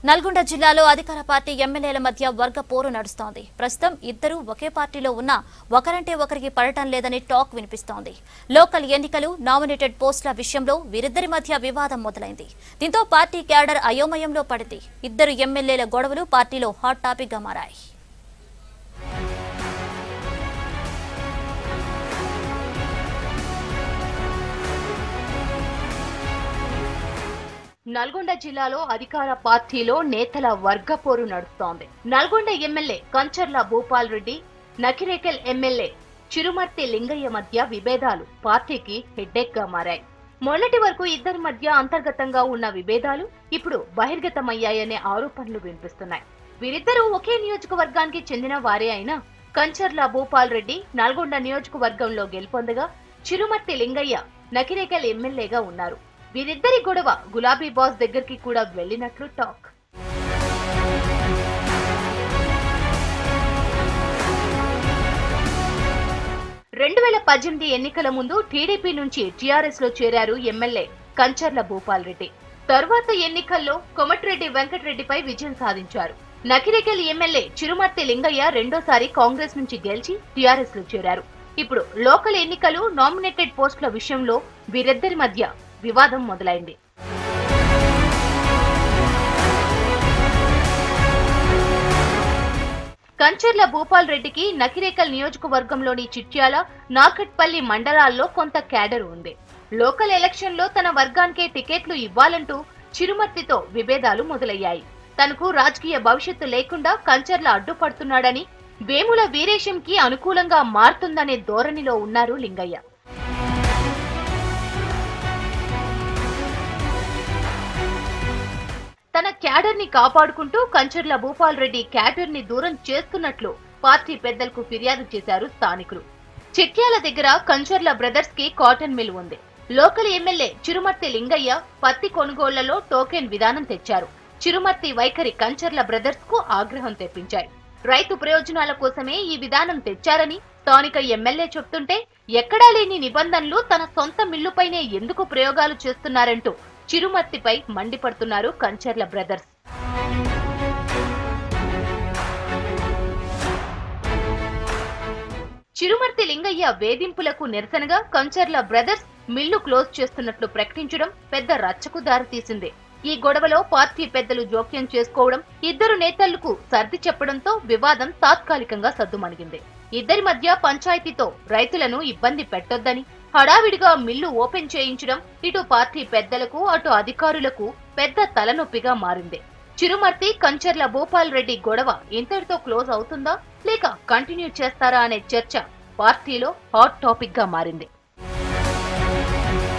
నల్గొండ జిల్లాలో అధికార పార్టీ ఎమ్మెల్యేల మధ్య వర్గ పోరు నడుస్తోంది ప్రస్తుతం ఇద్దరు ఒకే పార్టీలో ఉన్నా ఒకరంటే ఒకరికి పడటం లేదని టాక్ వినిపిస్తోంది లోకల్ ఎన్నికలు నామినేటెడ్ పోస్టుల విషయంలో వీరిద్దరి మధ్య వివాదం మొదలైంది దీంతో పార్టీ క్యాడర్ అయోమయంలో పడింది ఇద్దరు ఎమ్మెల్యేల గొడవలు పార్టీలో హాట్ టాపిక్ గా మారాయి నల్గొండ జిల్లాలో అధికార పార్టీలో నేతల వర్గ పోరు నడుస్తోంది నల్గొండ ఎమ్మెల్యే కంచర్ల భూపాల్ రెడ్డి నకిరేకల్ ఎమ్మెల్యే చిరుమర్తి లింగయ్య మధ్య విభేదాలు పార్టీకి హెడ్డేక్ గా మారాయి మొన్నటి వరకు ఇద్దరి మధ్య అంతర్గతంగా ఉన్న విభేదాలు ఇప్పుడు బహిర్గతమయ్యాయనే ఆరోపణలు వినిపిస్తున్నాయి వీరిద్దరూ ఒకే నియోజకవర్గానికి చెందిన వారే అయినా కంచర్ల భూపాల్ రెడ్డి నల్గొండ నియోజకవర్గంలో గెలుపొందగా చిరుమర్తి లింగయ్య నకిరేకల్ ఎమ్మెల్యేగా ఉన్నారు వీరిద్దరి గొడవ గులాబీ బాస్ దగ్గరికి కూడా వెళ్ళినట్లు టాక్ రెండు వేల పద్దెనిమిది ఎన్నికల ముందు టీడీపీ నుంచి టీఆర్ఎస్ లో చేరారు ఎమ్మెల్యే కంచర్ల భూపాల్ రెడ్డి తర్వాత ఎన్నికల్లో కొమటిరెడ్డి వెంకటరెడ్డిపై విజయం సాధించారు నకిరేకల్ ఎమ్మెల్యే చిరుమర్తి లింగయ్య రెండోసారి కాంగ్రెస్ నుంచి గెలిచి టీఆర్ఎస్ లో చేరారు ఇప్పుడు లోకల్ ఎన్నికలు నామినేటెడ్ పోస్టుల విషయంలో వీరిద్దరి మధ్య వివాదం మొదలైంది కంచర్ల భూపాల్ రెడ్డికి నకిరేకల్ నియోజకవర్గంలోని చిట్యాల నాకట్పల్లి మండలాల్లో కొంత క్యాడర్ ఉంది లోకల్ ఎలక్షన్లో తన వర్గానికే టికెట్లు ఇవ్వాలంటూ చిరుమర్తితో విభేదాలు మొదలయ్యాయి తనకు రాజకీయ భవిష్యత్తు లేకుండా కంచర్ల అడ్డుపడుతున్నాడని వేముల వీరేశంకి అనుకూలంగా మారుతుందనే ధోరణిలో ఉన్నారు లింగయ్య తన క్యాడర్ ని కాపాడుకుంటూ కంచర్ల భూపాల్ రెడ్డి క్యాడర్ ని దూరం చేస్తున్నట్లు పార్టీ పెద్దలకు ఫిర్యాదు చేశారు స్థానికులు చిట్యాల దగ్గర కంచర్ల బ్రదర్స్ కి కాటన్ మిల్ ఉంది లోకల్ ఎమ్మెల్యే చిరుమర్తి లింగయ్య పత్తి కొనుగోళ్లలో టోకెన్ విధానం తెచ్చారు చిరుమర్తి వైఖరి కంచర్ల బ్రదర్స్ కు ఆగ్రహం తెప్పించాయి రైతు ప్రయోజనాల కోసమే ఈ విధానం తెచ్చారని స్థానిక ఎమ్మెల్యే చెప్తుంటే ఎక్కడా లేని నిబంధనలు తన సొంత మిల్లుపైనే ఎందుకు ప్రయోగాలు చేస్తున్నారంటూ చిరుమర్తిపై మండిపడుతున్నారు కంచర్ల బ్రదర్స్ చిరుమర్తి లింగయ్య వేధింపులకు నిరసనగా కంచర్ల బ్రదర్స్ మిల్లు క్లోజ్ చేస్తున్నట్లు ప్రకటించడం పెద్ద రచ్చకు దారితీసింది ఈ గొడవలో పార్టీ పెద్దలు జోక్యం చేసుకోవడం ఇద్దరు నేతలకు సర్ది చెప్పడంతో వివాదం తాత్కాలికంగా సద్దుమణిగింది ఇద్దరి మధ్య పంచాయతీతో రైతులను ఇబ్బంది పెట్టొద్దని హడావిడిగా మిల్లు ఓపెన్ చేయించడం ఇటు పార్టీ పెద్దలకు అటు అధికారులకు పెద్ద తలనొప్పిగా మారింది చిరుమర్తి కంచర్ల భూపాల్ రెడ్డి గొడవ ఇంతటితో క్లోజ్ అవుతుందా లేక కంటిన్యూ చేస్తారా అనే చర్చ పార్టీలో హాట్ టాపిక్ గా మారింది